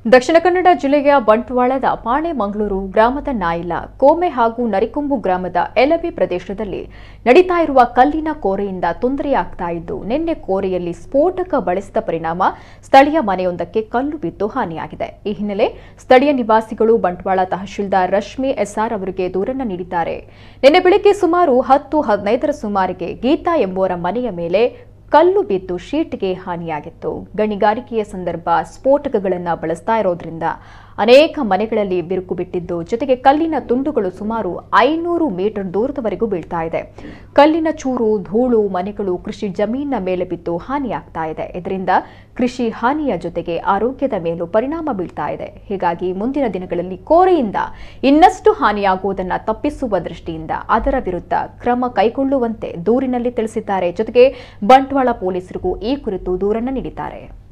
ದಕ್ಷಿಣ ಕನ್ನಡ ಜಿಲ್ಲೆಯ ಬಂಟ್ವಾಳದ ಪಾಣೆಮಂಗಳೂರು ಗ್ರಾಮದ ನಾಯಿಲ ಕೋಮೆ ಹಾಗೂ ನರಿಕೊಂಬು ಗ್ರಾಮದ ಎಲಬಿ ಪ್ರದೇಶದಲ್ಲಿ ನಡೀತಾ ಇರುವ ಕಲ್ಲಿನ ಕೋರೆಯಿಂದ ತೊಂದರೆಯಾಗ್ತಾ ಇದ್ದು ನಿನ್ನೆ ಕೋರೆಯಲ್ಲಿ ಸ್ಫೋಟಕ ಬಳಸಿದ ಪರಿಣಾಮ ಸ್ಥಳೀಯ ಮನೆಯೊಂದಕ್ಕೆ ಕಲ್ಲು ಬಿದ್ದು ಹಾನಿಯಾಗಿದೆ ಈ ಹಿನ್ನೆಲೆ ಸ್ಥಳೀಯ ನಿವಾಸಿಗಳು ಬಂಟ್ವಾಳ ತಹಶೀಲ್ದಾರ್ ರಶ್ಮಿ ಎಸ್ಆರ್ ಅವರಿಗೆ ದೂರನ್ನ ನೀಡಿದ್ದಾರೆ ನಿನ್ನೆ ಬೆಳಗ್ಗೆ ಸುಮಾರು ಹತ್ತು ಹದಿನೈದರ ಸುಮಾರಿಗೆ ಗೀತಾ ಎಂಬುವರ ಮನೆಯ ಮೇಲೆ ಕಲ್ಲು ಬಿದ್ದು ಶೀಟ್ಗೆ ಹಾನಿಯಾಗಿತ್ತು ಗಣಿಗಾರಿಕೆಯ ಸಂದರ್ಭ ಸ್ಫೋಟಕಗಳನ್ನು ಬಳಸ್ತಾ ಇರೋದ್ರಿಂದ ಅನೇಕ ಮನೆಗಳಲ್ಲಿ ಬಿರುಕು ಬಿಟ್ಟಿದ್ದು ಜೊತೆಗೆ ಕಲ್ಲಿನ ತುಂಡುಗಳು ಸುಮಾರು ಐನೂರು ಮೀಟರ್ ದೂರದವರೆಗೂ ಬೀಳ್ತಾ ಇದೆ ಕಲ್ಲಿನ ಚೂರು ಧೂಳು ಮನೆಗಳು ಕೃಷಿ ಜಮೀನಿನ ಮೇಲೆ ಬಿದ್ದು ಹಾನಿಯಾಗ್ತಾ ಇದೆ ಇದರಿಂದ ಕೃಷಿ ಹಾನಿಯ ಜೊತೆಗೆ ಆರೋಗ್ಯದ ಮೇಲೂ ಪರಿಣಾಮ ಬೀಳ್ತಾ ಇದೆ ಹೀಗಾಗಿ ಮುಂದಿನ ದಿನಗಳಲ್ಲಿ ಕೋರೆಯಿಂದ ಇನ್ನಷ್ಟು ಹಾನಿಯಾಗುವುದನ್ನು ತಪ್ಪಿಸುವ ದೃಷ್ಟಿಯಿಂದ ಅದರ ವಿರುದ್ಧ ಕ್ರಮ ಕೈಗೊಳ್ಳುವಂತೆ ದೂರಿನಲ್ಲಿ ತಿಳಿಸಿದ್ದಾರೆ ಜೊತೆಗೆ ಬಂಟ್ವಾಳ ಪೊಲೀಸರಿಗೂ ಈ ಕುರಿತು ದೂರನ್ನು ನೀಡಿದ್ದಾರೆ